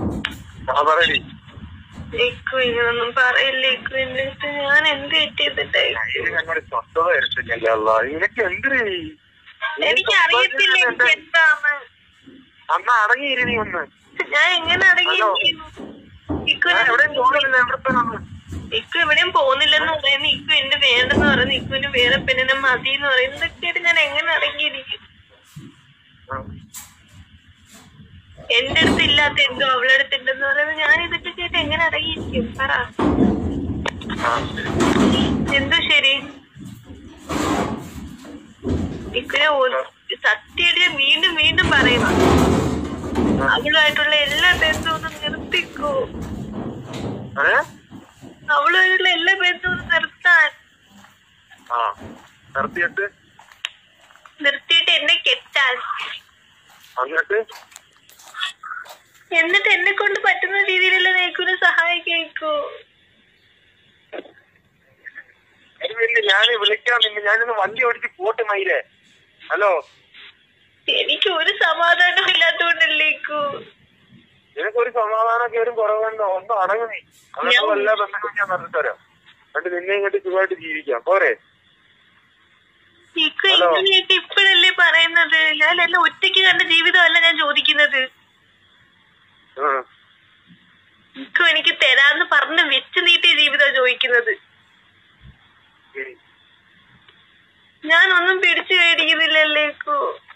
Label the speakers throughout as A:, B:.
A: ആ പറയടി
B: ഇക്കു ഇങ്ങനൊന്നും പറയില്ല ഇക്കു എന്റെ അടുത്ത് ഞാൻ എന്ത് തെറ്റിയതിട്ടായി
A: ഇത് ഞങ്ങളുടെ സ്വസ്ഥത വരച്ചില്ല നിനക്ക് എന്തിനീ
B: എനിക്ക് അറിയത്തില്ല എനിക്ക് എന്താണ്
A: അമ്മ അടങ്ങിയിരുന്നീ ഒന്ന്
B: ഞാൻ എങ്ങനെ അടങ്ങി
A: ഹലോ.
B: ഇക്കു
A: ഞാൻ എവിടെയും പോകുന്നില്ല എവിടെ ഒന്ന്
B: ഇക്കു എവിടെയും പോകുന്നില്ലെന്ന് പറയുന്നു ഇക്കു എന്റെ വേണ്ടെന്ന് പറയുന്നു ഇക്കുവിന് വേറെ പെണ്ണിനെ മതി എന്ന് പറയുന്നു ഇതൊക്കെയായിട്ട് ഞാൻ എങ്ങനെ അടങ്ങിയിരിക്കും എന്റെ അടുത്ത് ഇല്ലാത്ത എന്തോ അവളുടെ അടുത്ത് ഉണ്ടെന്ന് പറയുന്നത് ഞാൻ ഇതൊക്കെ ചെയ്തിട്ട് എങ്ങനെ അടങ്ങിയിരിക്കും പറ
A: ആ ശരി
B: എന്തോ ശരി ഇക്കുനെ സത്യമായിട്ട് ഞാൻ വീണ്ടും വീണ്ടും പറയുക അവളുമായിട്ടുള്ള എല്ലാ ബന്ധവും ഒന്ന് നിർത്തിക്കോ
A: ഏ
B: അവളുമായിട്ടുള്ള എല്ലാ ബന്ധവും ഒന്ന് നിർത്താൻ
A: ആ നിർത്തിയിട്ട്
B: നിർത്തിയിട്ട് എന്നെ കെട്ടാൻ
A: എന്നിട്ട്
B: എന്നിട്ട് എന്നെ കൊണ്ട് പറ്റുന്ന രീതിയിലുള്ള നേക്കുനെ സഹായിക്കോ
A: അത് പിന്നെ ഞാൻ വിളിക്കാൻ നിന്ന് ഞാനൊന്ന് വണ്ടി ഓടിച്ച് പോട്ടെ മയിലേ ഹലോ
B: എനിക്ക് ഒരു സമാധാനം ഇല്ലാത്തോണ്ടല്ലേക്കു
A: നിനക്കൊരു സമാധാനമൊക്കെ ഒരു കുറവുണ്ടോ ഒന്നും അടങ്ങുന്നേ അതിനുള്ള എല്ലാ ബന്ധങ്ങളും ഞാൻ നടത്തി തരാം എന്നിട്ട് നിന്നെ ഇങ്ങോട്ട് സുഖമായിട്ട് ജീവിക്കാം പോരെ
B: ഇക്കു
A: ഹലോ.
B: ഇങ്ങനെയൊക്കെ ഇപ്പോഴല്ലേ പറയുന്നത് ഞാൻ എല്ലാം ഒറ്റയ്ക്ക് കണ്ട ജീവിതമല്ല ഞാൻ ചോദിക്കുന്നത്
A: ഉം.
B: ഇക്കു എനിക്ക് തരാന്ന് പറഞ്ഞ് വെച്ച് നീട്ടിയ ജീവിതം ചോദിക്കുന്നത്
A: ശരി.
B: ഞാൻ ഒന്നും പിടിച്ചു മേടിക്കുന്നില്ലല്ലേ ഇക്കു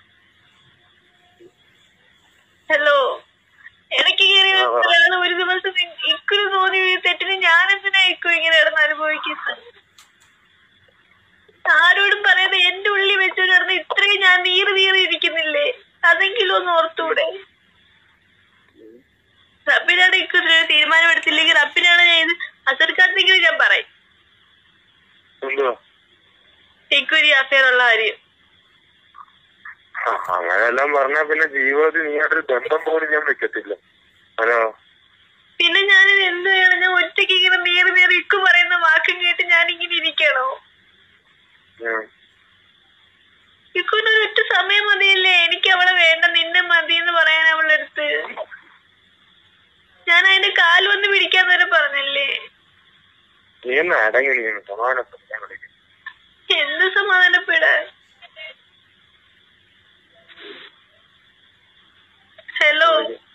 B: ഹലോ ഇടയ്ക്ക് കയറി
A: ആ, ആ.
B: ഒരാള് ഒരു ദിവസം ഇക്കുന് തോന്നി ഈ തെറ്റിന് ഞാൻ എന്തിനാ ഇക്കു ഇങ്ങനെ കിടന്ന് അനുഭവിക്കുന്നത് ആരോടും പറയാതെ എന്റെ ഉള്ളിൽ വെച്ച് കിടന്ന് ഇത്രയും ഞാൻ നീറി നീറി ഇരിക്കുന്നില്ലേ അതെങ്കിലും ഒന്ന് ഓർത്തൂടെ റബ്ബിനാണ് ഇക്കൊരു തീരുമാനം എടുത്തില്ലെങ്കിൽ റബ്ബിനാണ് ഞാൻ ഇത് അസർക്കാർത്തെങ്കിലും ഞാൻ പറയും
A: എന്തുവാ
B: ഇക്കൊരു അഫയർ ഉള്ള കാര്യം
A: ആ, അങ്ങനെയെല്ലാം പറഞ്ഞാ പിന്നെ ജീവിതത്തിൽ നീ ആയിട്ടൊരു ബന്ധം പോലും ഞാൻ വെക്കത്തില്ല ഹലോ
B: പിന്നെ ഞാനിത് എന്ത് ചെയ്യണം ഞാൻ ഒറ്റയ്ക്ക് ഇങ്ങനെ നീറി നീറി ഇക്കു പറയുന്ന വാക്കും കേട്ട് ഞാൻ ഇങ്ങനെ ഇരിക്കണോ
A: ഉം.
B: ഇക്കുവിന് ഒറ്റ സമയം മതിയല്ലേ എനിക്ക് അവളെ വേണ്ട നിന്നെ മതി എന്ന് പറയാൻ അവളുടെ അടുത്ത് ഞാൻ അതിന്റെ കാൽ വന്ന് പിടിക്കാൻ വരെ പറഞ്ഞല്ലേ
A: നീ ഒന്ന് അടങ്ങി നീ ഒന്ന് സമാധാനപ്പെട്ട് ഞാൻ വിളിക്കാം
B: എന്ത് സമാധാനപ്പെടാൻ ഹലോ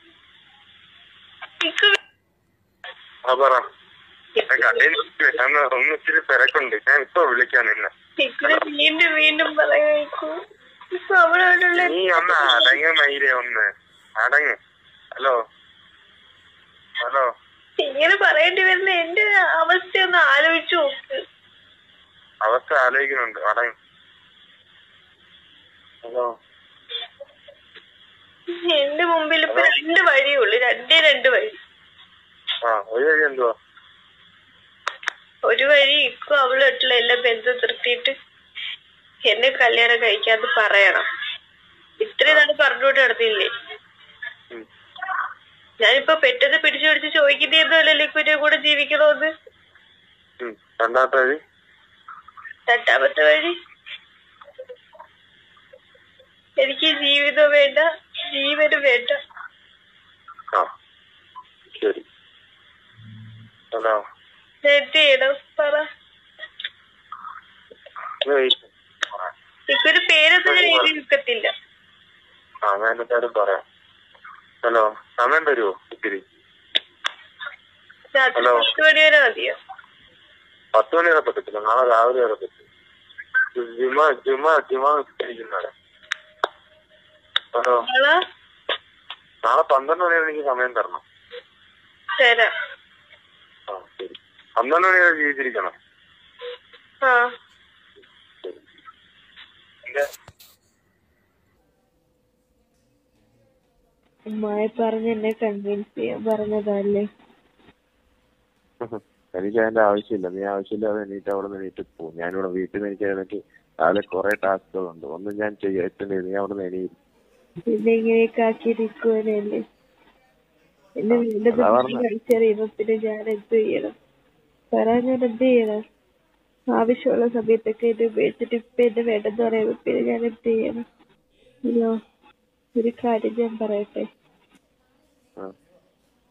B: ഇക്കു
A: ആ പറ ഞാൻ കടയിൽ ഞാൻ ഒന്ന് ഇച്ചിരി തിരക്കുണ്ട് ഞാൻ ഇപ്പൊ വിളിക്കാം നിന്നെ
B: ഇക്കുനെ വീണ്ടും വീണ്ടും പറയാ ഇക്കു ഇപ്പൊ അവളോടുള്ള
A: നീ ഒന്ന് അടങ്ങ് മയിലേ ഒന്ന് അടങ്ങ് ഹലോ ഹലോ
B: ഇങ്ങനെ പറയേണ്ടി വരുന്ന എന്റെ അവസ്ഥ ഒന്ന് ആലോചിച്ചു നോക്ക്
A: അവസ്ഥ ആലോചിക്കുന്നുണ്ട് അടങ്ങ് ഹലോ
B: എന്റെ മുമ്പിൽ ഇപ്പൊ രണ്ട് വഴിയേ ഉള്ളു രണ്ടേ രണ്ട് വഴി
A: ആ ഒരു വഴി എന്തുവാ
B: ഒരു വഴി ഇക്കും അവളുമായിട്ടുള്ള എല്ലാ ബന്ധം നിർത്തിയിട്ട് എന്നെ കല്യാണം കഴിക്കാന്ന് പറയണം ഇത്രയും നാൾ പറഞ്ഞുകൊണ്ട് നടന്നില്ലേ
A: ഉം.
B: ഞാനിപ്പോ പെട്ടെന്ന് പിടിച്ചു പിടിച്ച് ചോദിക്കുന്നതൊന്നുമല്ലല്ലോ ഇക്കുന്റെ കൂടെ ജീവിക്കണോന്ന്
A: ഉം. രണ്ടാമത്തെ വഴി
B: രണ്ടാമത്തെ വഴി എനിക്ക് ജീവിതം വേണ്ട ജീവനും വേണ്ട
A: ആ ശരി ഹലോ
B: ഞാൻ എന്ത് ചെയ്യണം പറ
A: ഇത് wait.
B: ഇക്കൊരു പേരൊന്നും ഞാൻ എഴുതി നിൽക്കത്തില്ല
A: ആ ഞാൻ എന്തായാലും പറയാം ഹലോ സമയം തരുമോ ഇത്തിരി
B: രാത്രി
A: ഹലോ.
B: പത്ത് മണി വരെ മതിയോ
A: പത്ത് മണി വരെ പറ്റത്തില്ല നാളെ രാവിലെ വരെ പറ്റും ജുമ ജുമ ജുമ ഇരിക്കുന്നവിടെ ഹലോ
B: നാളെ
A: നാളെ പന്ത്രണ്ട് മണി വരെ എനിക്ക് സമയം തരണം
B: തരാം
A: ആ ശരി പന്ത്രണ്ട് മണി വരെ ജീവിച്ചിരിക്കണം
B: ആ
A: ശരി എന്റെ
B: ഉമ്മായ പറഞ്ഞ് എന്നെ കൺവിൻസ് ചെയ്യാൻ പറഞ്ഞതല്ലേ
A: എനിക്ക് അതിന്റെ ആവശ്യമില്ല നീ ആവശ്യമില്ലാതെ എണീറ്റ് അവിടെ നിന്ന് എണീറ്റ് പോകും ഞാനിവിടെ വീട്ടിൽ നിന്ന് എനിക്ക് എനിക്ക് രാവിലെ കുറെ ടാസ്കുകളുണ്ട് ഒന്നും ഞാൻ ചെയ്യത്തില്ല നീ അവിടെ നിന്ന് എണീ
B: പിന്നെ ഇങ്ങനെയൊക്കെ ആക്കിയിരിക്കുവാനല്ലേ എന്നെ വീണ്ടും
A: അതാ പറഞ്ഞെ.
B: കഴിച്ചറിയുമ്പോ പിന്നെ ഞാൻ എന്ത് ചെയ്യണം പറയാൻ ഞാൻ എന്ത് ചെയ്യണം ആവശ്യമുള്ള സമയത്തൊക്കെ എന്നെ ഉപയോഗിച്ചിട്ട് ഇപ്പൊ എന്നെ വേണ്ടെന്ന് പറയുമ്പോ പിന്നെ ഞാൻ എന്ത് ചെയ്യണം അയ്യോ ഒരു കാര്യം ഞാൻ പറയട്ടെ
A: ആ.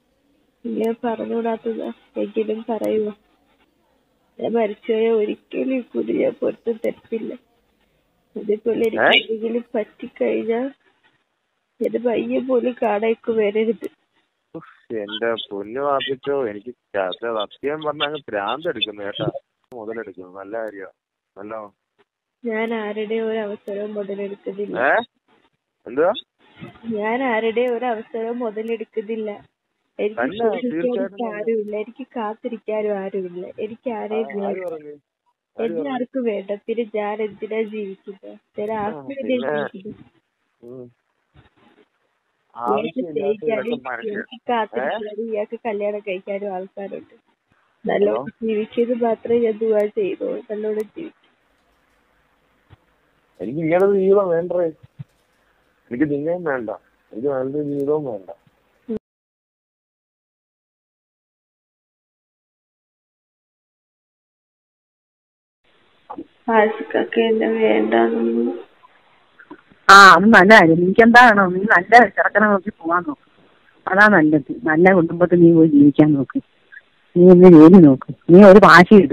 B: ഇല്ല പറഞ്ഞുകൂടാത്തതാ എങ്കിലും പറയുക ഞാൻ മരിച്ചുപോയ ഒരിക്കലും ഈ കുടി ഞാൻ പുറത്ത് തരത്തില്ല അതേപോലെ എനിക്ക്
A: ഏ?
B: എന്തെങ്കിലും പറ്റിക്കഴിഞ്ഞാൽ എന്റെ പയ്യൻ പോലും കാണാക്ക് വരരുത്
A: ഉഫ്, എന്റെ പൊന്നു വാപ്പിച്ചോ എനിക്ക് ച- സത്യം പറഞ്ഞ അങ്ങ് ഭ്രാന്ത് എടുക്കുന്നു കേട്ടാ മുതലെടുക്കുന്നു നല്ല കാര്യമാണ് നല്ല
B: ഞാൻ ആരുടെയും ഒരു അവസരവും മുതലെടുക്കുന്നില്ല
A: ഏ എന്തുവാ
B: ഞാൻ ആരുടെയും ഒരു അവസരവും മുതലെടുക്കുന്നില്ല എനിക്ക്
A: അല്ല,
B: സൂക്ഷിക്കാൻ
A: തീർച്ചയായിട്ടും
B: എനിക്ക് ആരുമില്ല എനിക്ക് കാത്തിരിക്കാനും ആരുമില്ല എനിക്ക് ആരെയും
A: ആര്
B: വേണ്ട
A: പറഞ്ഞു ആര്
B: എന്നെ
A: പറഞ്ഞു?
B: ആർക്കും വേണ്ട പിന്നെ ഞാൻ എന്തിനാ ജീവിക്കുന്നത് ഞാൻ ആർക്കും വേണ്ടിയാ
A: പിന്നെ-
B: ജീവിക്കുന്നത്
A: ഉം.
B: ഇയാൾക്ക്
A: ആവശ്യമില്ലാത്ത
B: സ്നേഹിക്കാനും
A: ഇതൊക്കെ മനുഷ്യൻ
B: എനിക്ക് കാത്തിരിക്കാനും ഇയാൾക്ക് കല്യാണം കഴിക്കാനും ആൾക്കാരുണ്ട് നല്ലോണം ജീവിച്ചത് മാത്രമേ ഞാൻ ദുവാ ചെയ്യുന്നുള്ളൂ നല്ലോണം ജീവിക്കും
A: എനിക്ക് ഇങ്ങനൊരു ജീവിതം വേണ്ടേ എനിക്ക് നിന്നെയും വേണ്ട എനിക്ക് നല്ലൊരു ജീവിതവും വേണ്ട
B: ആശിക്കൊക്കെ എന്നെ വേണ്ടെന്നു
C: ആ അത് നല്ല കാര്യം എനിക്കെന്താണോ നീ നല്ല ചെറുക്കനെ നോക്കി പോവാൻ നോക്ക് അതാ നല്ലത് നല്ല കുടുംബത്തിൽ നീ പോയി ജീവിക്കാൻ നോക്ക് നീ ഒന്ന് ജോലി നോക്ക് നീ ഒരു വാശിയിട്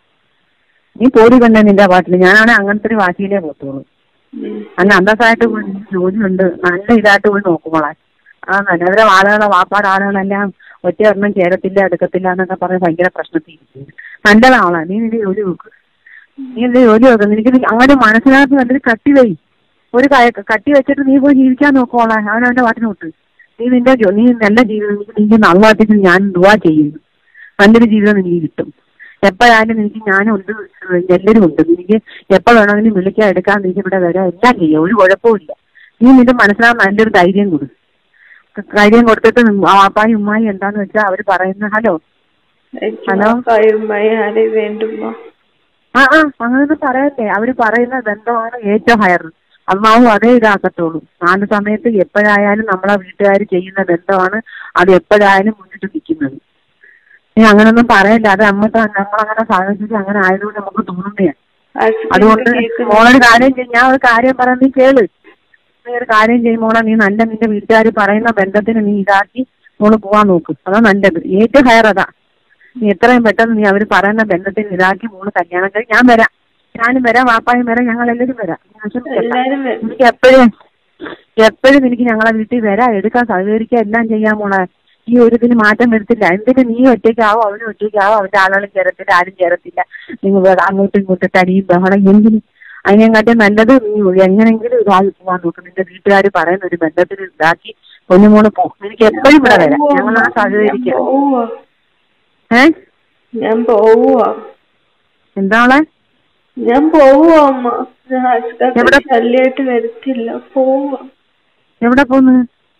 C: നീ പോടി കണ്ടേ നിന്റെ പാട്ടിൽ ഞാനാണെങ്കിൽ അങ്ങനത്തെ ഒരു വാശിയിലേ പോത്തോളൂ നല്ല അന്തസ്സായിട്ട് പോയി നീ ജോലിയുണ്ട് നല്ല ഇതായിട്ട് പോയി നോക്കുമ്പോളെ ആ നല്ല അവരെ ആളുകളെ വാപ്പാട് ആളുകളെല്ലാം ഒറ്റ ഒരെണ്ണം ചേരത്തില്ല എടുക്കത്തില്ല എന്നൊക്കെ പറഞ്ഞ് ഭയങ്കര പ്രശ്നത്തിൽ നല്ലതാളാ നീ നിന്റെ ജോലി നോക്ക് നീ എന്റെ ജോലി നോക്ക് നിനക്ക് നീ അങ്ങനെ മനസ്സിനകത്ത് നല്ലൊരു കട്ടി വൈ ഒരു ക- കട്ടി വെച്ചിട്ട് നീ പോയി ജീവിക്കാൻ നോക്കോളെ അവൻ അവന്റെ പാട്ടിന് വിട്ട് നീ നിന്റെ ജോ- നീ നല്ല ജീവിതം നിനക്ക് നന്നായിട്ട് ഞാൻ ദുവാ ചെയ്യുന്നു നല്ലൊരു ജീവിതം നിനക്ക് കിട്ടും എപ്പോഴായാലും എനിക്ക് ഞാനുണ്ട് എല്ലാവരും ഉണ്ട് എനിക്ക് എപ്പോ വേണമെങ്കിലും വിളിക്കാൻ എടുക്കാൻ നിനക്ക് ഇവിടെ വരാം എല്ലാം ചെയ്യാം ഒരു കുഴപ്പമില്ല നീ നിന്റെ മനസ്സിലാകാൻ നല്ലൊരു ധൈര്യം കൊടു ധൈര്യം കൊടുത്തിട്ട് വാപ്പായും ഉമ്മായും എന്താന്ന് വെച്ചാൽ അവര് പറയുന്ന ഹലോ ഹലോ?
B: കഴിയുമ്പോൾ ആരെ വേണ്ടുമോ
C: ആ ആ അങ്ങനൊന്നും പറയല്ലേ അവര് പറയുന്ന ബന്ധമാണ് ഏറ്റവും ഹയർ അമ്മാവും അതേ ഇതാക്കത്തുള്ളൂ നാല് സമയത്ത് എപ്പോഴായാലും നമ്മളെ വീട്ടുകാർ ചെയ്യുന്ന ബന്ധമാണ് അത് എപ്പോഴായാലും മുന്നിട്ട് നിൽക്കുന്നത് നീ അങ്ങനൊന്നും പറയല്ല അത് നമ്മക്ക് നമ്മളങ്ങനെ സാഹചര്യം അങ്ങനെ ആയതുകൊണ്ട് നമുക്ക് തോന്നുന്നതാണ് അതുകൊണ്ട് മോളൊരു കാര്യം ചെയ്യും ഞാൻ ഒരു കാര്യം പറയാം നീ കേള് നീ ഒരു കാര്യം ചെയ്യും മോളെ നീ നല്ല നിന്റെ വീട്ടുകാർ പറയുന്ന ബന്ധത്തിന് നീ ഇതാക്കി മോള് പോവാൻ നോക്ക് അതാ നല്ലത് ഏറ്റവും ഹയർ അതാ നീ എത്രയും പെട്ടെന്ന് നീ അവർ പറയുന്ന ബന്ധത്തിന് ഇതാക്കി മോള് കല്യാണം കഴി ഞാൻ വരാം ഞാനും വരാം വാപ്പായും വരാം ഞങ്ങൾ എല്ലാവരും വരാം നീ വിഷമിക്കണ്ട.
B: എല്ലാരും വരും.
C: എനിക്ക് എപ്പോഴും എപ്പോഴും എനിക്ക് ഞങ്ങളെ വീട്ടിൽ വരാം എടുക്കാൻ സഹകരിക്കുക എല്ലാം ചെയ്യാൻ മോളെ ഈ ഒരു ഇതിന് മാറ്റം വരുത്തില്ല എന്തിന് നീ ഒറ്റയ്ക്കാവോ അവനും ഒറ്റയ്ക്കാവോ അവന്റെ ആളുകളും ചേരത്തില്ല ആരും ചേരത്തില്ല നിങ്ങൾ വേറെ അങ്ങോട്ടും ഇങ്ങോട്ടും തടിയും ബഹളം എന്തിന് അതിനെക്കാട്ടും നല്ലത് നീ എങ്ങനെങ്കിലും ഇതായി പോവാൻ നോക്കും നിന്റെ വീട്ടുകാർ പറയുന്ന ഒരു ബന്ധത്തിൽ ഇതാക്കി പൊന്നുമോള് പോ എനിക്ക് എപ്പോഴും ഇവിടെ വരാം ഞങ്ങൾ ആ സഹകരിക്കാം
B: ഞാൻ പോവാ
C: ഏ
B: ഞാൻ പോവാ
C: എന്താളെ
B: ഞാൻ പോവാ അമ്മ ഞാൻ ആശിക്കൊക്കെ
C: എവിടെ?
B: ശല്യമായിട്ട് വരത്തില്ല പോവാ
C: എവിടെ പോന്ന്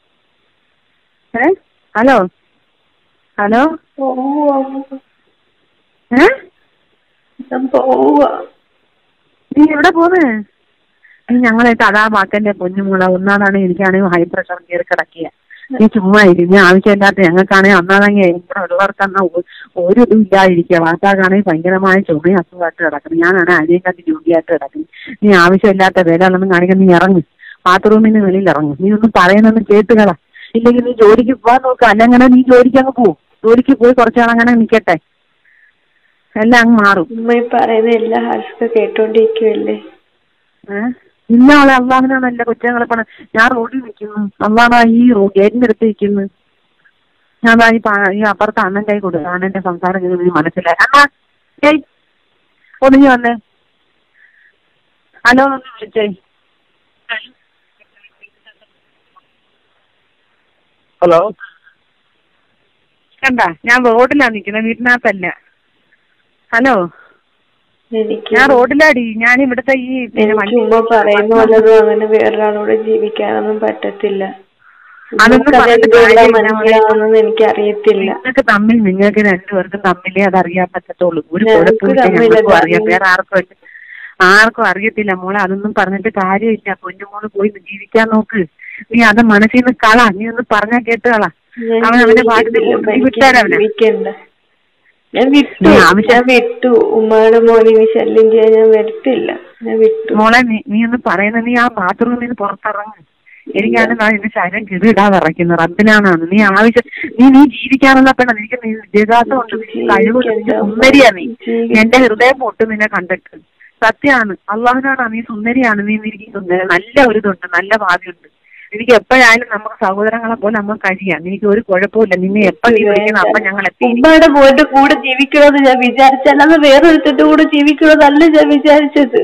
C: ഏ ഹലോ ഹലോ
B: പോവാ അമ്മ
C: ഏ
B: ഞാൻ പോവാ
C: നീ എവിടെ പോന്ന് നീ ഞങ്ങളായിട്ട് അതാ വാക്കന്റെ പൊന്നുമുള ഒന്നാതാണ് എനിക്കാണെങ്കിൽ ഹൈ പ്രഷർ കയറി കിടക്കുക നീ ചുമ്മാ ഇരി നീ ആവശ്യമില്ലാത്ത ഞങ്ങൾക്കാണെങ്കിൽ ഒന്നാണെങ്കിൽ ഇവിടെ ഉള്ളവർക്കെന്നാ ഒ- ഒരു ഇതും ഇല്ലാതിരിക്കുക വാർത്താക്കാണെങ്കിൽ ഭയങ്കരമായ ചുമയും അസുഖമായിട്ട് കിടക്കുന്നു ഞാനാണ് അതിനെക്കാട്ടി ജോലിയായിട്ട് കിടക്കുന്നു നീ ആവശ്യമില്ലാത്ത വേലകളൊന്നും കാണിക്കാൻ നീ ഇറങ്ങും ബാത്റൂമിൽ നിന്ന് വെളിയിൽ ഇറങ്ങും നീ ഒന്നും പറയുന്നൊന്നും കേട്ടുകള ഇല്ലെങ്കിൽ നീ ജോലിക്ക് പോവാൻ നോക്കുക അല്ലെങ്കിൽ നീ ജോലിക്ക് അങ്ങ് പോവും ജോലിക്ക് പോയി കുറച്ചാൾ അങ്ങനെ നിൽക്കട്ടെ എല്ലാം അങ്ങ് മാറും
B: ഉമ്മ ഈ പറയുന്ന എല്ലാ ഹാസ്ക കേട്ടോണ്ടിരിക്കുവല്ലേ
C: ഏഹ്? ഇന്ന ആളെ അള്ളാഹിനാണ് എന്റെ കുറ്റങ്ങളെ പണ ഞാൻ റോഡിൽ നിൽക്കുന്നു അള്ളാഹാ ഈ റോ ഗേറ്റിന്റെ അടുത്ത് നിൽക്കുന്നു ഞാൻ ദാ ഈ പാ- ഈ അപ്പുറത്ത് അണ്ണൻ കൈ കൊടുക്കും അണ്ണന്റെ സംസാരം കേൾക്കുമ്പോൾ നീ മനസ്സിലായി അണ്ണാ ഏയ് ഒന്നിഞ്ഞു വന്നേ ഹലോ ഒന്ന് വിളിച്ചേ
A: ഹലോ
C: കണ്ട ഞാൻ റോഡിലാണ് നിൽക്കുന്നത് വീട്ടിനകത്തല്ല ഹലോ
B: എനിക്ക്
C: ഞാൻ റോഡിലാടി ഞാൻ ഇവിടുത്തെ ഈ പിന്നെ
B: എനിക്ക്
C: വണ്ടി
B: ഉമ്മ പറയുന്ന പോലൊന്നും അങ്ങനെ വേറൊരാളോട് ജീവിക്കാനൊന്നും പറ്റത്തില്ല
C: അതൊന്നും
B: ഉമ്മക്ക്
C: പറഞ്ഞിട്ട്
B: അതെന്തുകൊണ്ടാ
C: കാര്യമില്ല.
B: മനസ്സിലാവുന്നെന്ന് എനിക്ക് അറിയത്തില്ല
C: നിങ്ങൾക്ക് തമ്മിൽ നിങ്ങൾക്ക് രണ്ടുപേർക്കും തമ്മിലേ അത് അറിയാൻ പറ്റത്തുള്ളൂ ഒരു
B: ഞങ്ങൾക്ക്
C: കുഴപ്പമില്ല
B: തമ്മിൽ
C: ഞങ്ങൾക്കും
B: അത്
C: അറിയാം വേറെ ആർക്കും അല്ല. ആർക്കും അറിയത്തില്ല മോളെ അതൊന്നും പറഞ്ഞിട്ട് കാര്യമില്ല പൊന്നുമോള് പോയി ജീവിക്കാൻ നോക്ക് നീ അത് മനസ്സിൽ നിന്ന് കള നീ ഒന്ന് പറഞ്ഞാ കേട്ട് കള
B: ഞാൻ
C: അവൻ അവന്റെ പാട്ടിന്
B: ജീവിക്കുന്നില്ല.
C: പോകും. നീ
B: എനിക്ക്
C: വിട്ടാലോ അവനെ?
B: ജീവിക്കണ്ട ഞാൻ വിട്ടു
C: നീ ആവശ്യം-
B: ഞാൻ വിട്ടു ഉമ്മയുടെ മോനെ ശല്യം ചെയ്യാൻ ഞാൻ വരത്തില്ല ഞാൻ വിട്ടു
C: മോളെ നീ നീ ഒന്ന് പറയുന്ന നീ ആ ബാത്റൂമിൽ നിന്ന് പുറത്തിറങ്ങും എനിക്കാണ് ഞാൻ എന്റെ ശരീരം കിറിയിടാതെ ഇറക്കുന്നത് റബ്ബിനാണ് നീ ആവശ്യം നീ നീ ജീവിക്കാനുള്ള പെണ്ണ നിനക്ക് നീ വിദ്യാഭ്യാസം ഉണ്ട് നീ കഴിവുണ്ട് നീ സുന്ദരിയാ നീ എന്റെ ഹൃദയം പൊട്ട് നിന്നെ കണ്ടിട്ട് സത്യമാണ് അള്ളാഹുനാണ് നീ സുന്ദരിയാണ് നീ എനിക്ക് സുന്ദരി നല്ല ഒരു ഇതുണ്ട് നല്ല ഭാവിയുണ്ട് എനിക്ക് എപ്പോഴായാലും നമുക്ക് സഹോദരങ്ങളെ പോലെ നമുക്ക് കഴിയാം എനിക്ക് ഒരു കുഴപ്പമില്ല നിന്നെ എപ്പോ നീ വിളിക്കണം അപ്പൊ ഞങ്ങൾ എത്തി
B: ഉമ്മയുടെ മോന്റെ കൂടെ ജീവിക്കണമെന്ന് ഞാൻ വിചാരിച്ചു അല്ലാതെ വേറൊരുത്തന്റെ കൂടെ ജീവിക്കണമെന്നല്ല ഞാൻ വിചാരിച്ചത്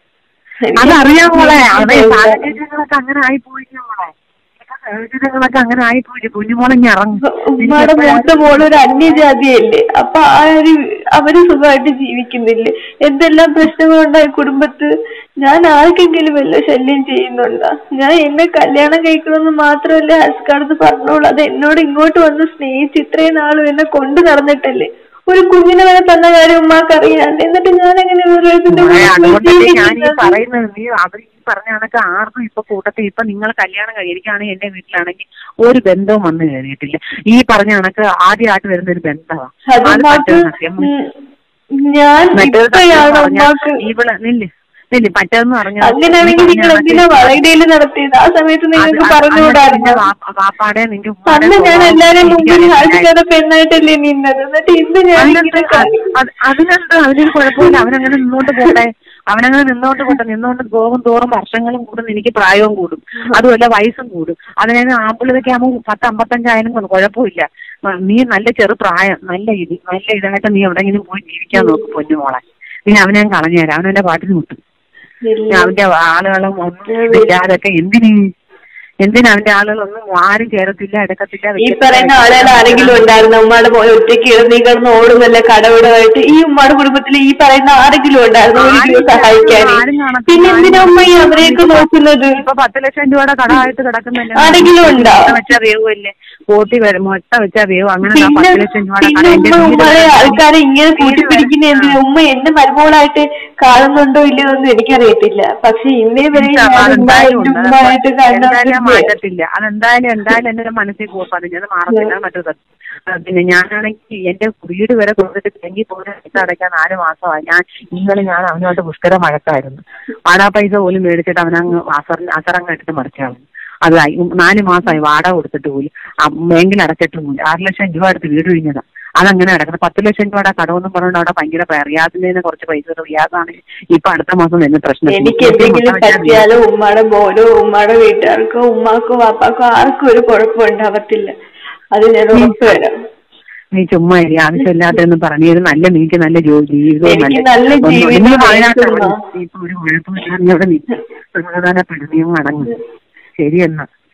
C: അതറിയാം മോളെ അതെ
B: എനിക്ക്
C: സാഹചര്യങ്ങളൊക്കെ അങ്ങനെ ആയി പോയില്ല മോളെ ഇപ്പൊ സാഹചര്യങ്ങളൊക്കെ അങ്ങനെ ആയി പോയി കുഞ്ഞുമോളെ ഇനി ഇറങ്ങും
B: ഉമ്മയുടെ മൂത്ത മോള് ഒരു അന്യജാതിയല്ലേ അപ്പൊ ആ ഒരു അവര് സുഖമായിട്ട് ജീവിക്കുന്നില്ലേ എന്തെല്ലാം പ്രശ്നങ്ങളുണ്ടായി കുടുംബത്ത് ഞാൻ ആർക്കെങ്കിലും വല്ല ശല്യം ചെയ്യുന്നുണ്ടോ ഞാൻ എന്നെ കല്യാണം കഴിക്കണമെന്ന് മാത്രമല്ല ഹസ്കാർത്ത് പറഞ്ഞോളൂ അത് എന്നോട് ഇങ്ങോട്ട് വന്ന് സ്നേഹിച്ച് ഇത്രയും നാളും എന്നെ കൊണ്ടു നടന്നിട്ടല്ലേ ഒരു കുഞ്ഞിനെ വരെ തന്ന കാര്യം ഉമ്മാക്ക് അറിയാണ്ട് എന്നിട്ട് ഞാൻ എങ്ങനെ വേറൊരുത്തിന്റെ
C: മോളെ,
B: കൂടെ
C: അതുകൊണ്ട് ഞാൻ ഈ
B: ജീവിക്കുന്നത്?
C: പറയുന്നത് നീ അവർ ഈ പറഞ്ഞ കണക്ക് ആർക്കും ഇപ്പൊ കൂട്ടത്തിൽ ഇപ്പൊ നിങ്ങൾ കല്യാണം കഴിയിരിക്കുകയാണെങ്കിൽ എന്റെ വീട്ടിലാണെങ്കിൽ ഒരു ബന്ധവും വന്നു കയറിയിട്ടില്ല ഈ പറഞ്ഞ കണക്ക് ആദ്യമായിട്ട് വരുന്ന ഒരു ബന്ധമാണ്
B: അത്
C: അത്
B: ഉമ്മാക്ക്
C: മറ്റൊരു സത്യം
B: ഉം, ഞാൻ
C: മറ്റൊരു സത്യം
B: ഇപ്പോഴാണ്
C: പറഞ്ഞാ
B: ഉമ്മാക്ക്
C: ഇവള് നില്ല് നില്ല് മറ്റേന്ന് പറഞ്ഞാൽ
B: അങ്ങനെയാണെങ്കിൽ നിങ്ങൾ എന്തിനാ വളയിടയിൽ നടത്തിയത് ആ സമയത്ത് നിങ്ങൾക്ക് പറഞ്ഞുകൂടായിരുന്നു
C: വാപ്പാടെ നിന്റെ
B: അന്ന് ഞാൻ എല്ലാരും മുമ്പിൽ ഹാജിക്കാതെ പെണ്ണായിട്ടല്ലേ നിന്നത് എന്നിട്ട് ഇന്ന് ഞാൻ ഇങ്ങനെ കാണിക്കും.
C: അതിനെന്ത് അതിനൊരു കുഴപ്പമില്ല അവനങ്ങനെ നിന്നോണ്ട് പോട്ടെ അവനങ്ങനെ നിന്നോണ്ട് പോട്ടെ നിന്നോണ്ട് പോകും തോറും വർഷങ്ങളും കൂടും എനിക്ക് പ്രായവും കൂടും അതുമല്ല വയസ്സും കൂടും അതിനെ ആമ്പിളൊക്കെ ആകുമ്പോൾ പത്ത് അമ്പത്തഞ്ചായാലും കൊ- കുഴപ്പമില്ല ആ, നീ നല്ല ചെറുപ്രായം നല്ല ഇത് നല്ല ഇതായിട്ട് നീ എവിടെയെങ്കിലും പോയി ജീവിക്കാൻ നോക്കും പൊന്നുമോളെ നീ അവനെ ഞാൻ കളഞ്ഞു തരാം അവനെന്റെ പാട്ടിന് വിട്ടു
B: ഇല്ല.
C: അവന്റെ ആളുകളും ഒന്നും ഇല്ലാതൊക്കെ എന്തിന് എന്തിനാ അവന്റെ ആളുകളൊന്നും ആരും ചേരത്തില്ല എടുക്കത്തില്ല
B: ഈ
C: വെക്കത്തില്ല,
B: പറയുന്ന ആളുകൾ ആരെങ്കിലും ഉണ്ടായിരുന്നു ഉമ്മയുടെ പോലെ ഒറ്റയ്ക്ക് ഇറങ്ങി കിടന്ന് ഓടുന്നല്ല കടവിടമായിട്ട് ഈ ഉമ്മയുടെ കുടുംബത്തിൽ ഈ പറയുന്ന ആരെങ്കിലും ഉണ്ടായിരുന്നു ഒരു
C: ആരും
B: ദിവസം സഹായിക്കാൻ
C: ആരും കാണത്തില്ല.
B: പിന്നെ എന്തിനാ ഉമ്മ ഈ അവരെയൊക്കെ നോക്കുന്നത്
C: ഇപ്പൊ പത്ത് ലക്ഷം രൂപയുടെ കടമായിട്ട് കിടക്കുന്നല്ലേ
B: ആരെങ്കിലും ഉണ്ടോ?
C: മുട്ട വെച്ച വേവുമല്ലേ പോട്ടി വരും മുട്ട വെച്ച വേവ് അങ്ങനെ ദാ
B: പിന്നെ
C: പത്ത് ലക്ഷം രൂപയുടെ
B: പിന്നെ
C: കട എന്റെ
B: ഉമ്മ
C: വീട്
B: ഉമ്മയെ
C: വരെ
B: ആൾക്കാരെ ഇങ്ങനെ
C: വീട്
B: കൂട്ടിപ്പിടിക്കുന്ന
C: വരെ-
B: എന്തിനാ ഉമ്മ എന്നെ മരുമോളായിട്ട് കാണുന്നുണ്ടോ ഇല്ലയോ ഒന്നും എനിക്കറിയത്തില്ല പക്ഷെ ഇന്നേ വരെ
C: ഇല്ല,
B: ഞാൻ ഉമ്മ
C: അതെന്തായാലും
B: എന്റെ
C: ഉണ്ട്.
B: ഉമ്മയായിട്ട്
C: എന്തായാലും ഞാൻ
B: കണ്ടു
C: മാറ്റത്തില്ല അതെന്തായാലും എന്തായാലും എന്റെ മനസ്സിൽ പതിഞ്ഞത് മാറത്തില്ല മറ്റൊരു സത്യം. ആ, പിന്നെ ഞാനാണെങ്കിൽ എന്റെ വീട് വരെ കൊടുത്തിട്ട് തെങ്കി പോലെ പൈസ അടയ്ക്കാൻ നാല് മാസമായി ഞാൻ ഇന്നലെ ഞാൻ അവനുമായിട്ട് പുഷ്കര മഴക്കായിരുന്നു വാടാ പൈസ പോലും മേടിച്ചിട്ട് അവനങ്ങ് അസർ അസറങ്ങ് എടുത്ത് മറിച്ചാണ് അതായി നാല് മാസമായി വാടക കൊടുത്തിട്ട് പോയി ബാങ്കിൽ അടച്ചിട്ട് പോയി ആറ് ലക്ഷം രൂപ എടുത്ത് വീട് കഴിഞ്ഞതാ അതങ്ങനെ കിടക്കുന്നത് പത്ത് ലക്ഷം രൂപയുടെ കടമെന്നും പറഞ്ഞുകൊണ്ട് അവിടെ ഭയങ്കര റിയാസിന്റെ കുറച്ച് പൈസ റിയാസാണ് ഇപ്പൊ അടുത്ത മാസം തന്നെ പ്രശ്നം
B: എനിക്ക് എന്തെങ്കിലും പറ്റിയാലോ ഉമ്മയുടെ മോനോ ഉമ്മയുടെ വീട്ടുകാർക്കോ ഉമ്മാക്കോ വാപ്പാക്കോ ആർക്കും ഒരു കുഴപ്പം ഉണ്ടാവത്തില്ല അത് ഞാൻ ഉറപ്പ് തരാം
C: നീ ചുമ്മാ ഇരി ആവശ്യമില്ലാത്തെന്ന് പറഞ്ഞു ഒരു നല്ല നീക്ക് നല്ല ജോലി ജീവിതവും
B: എനിക്ക്
C: നല്ല-
B: നല്ല
C: ഒന്നും-
B: ജീവിതം
C: ഇന്ന് അതിനകത്ത്
B: വേണം.
C: ഇപ്പൊ ഒരു കുഴപ്പമില്ല നീ അവിടെ നിൽക്കും സമാധാനപ്പെടും നീ അങ്ങ് അടങ്ങും ശരി എന്നാ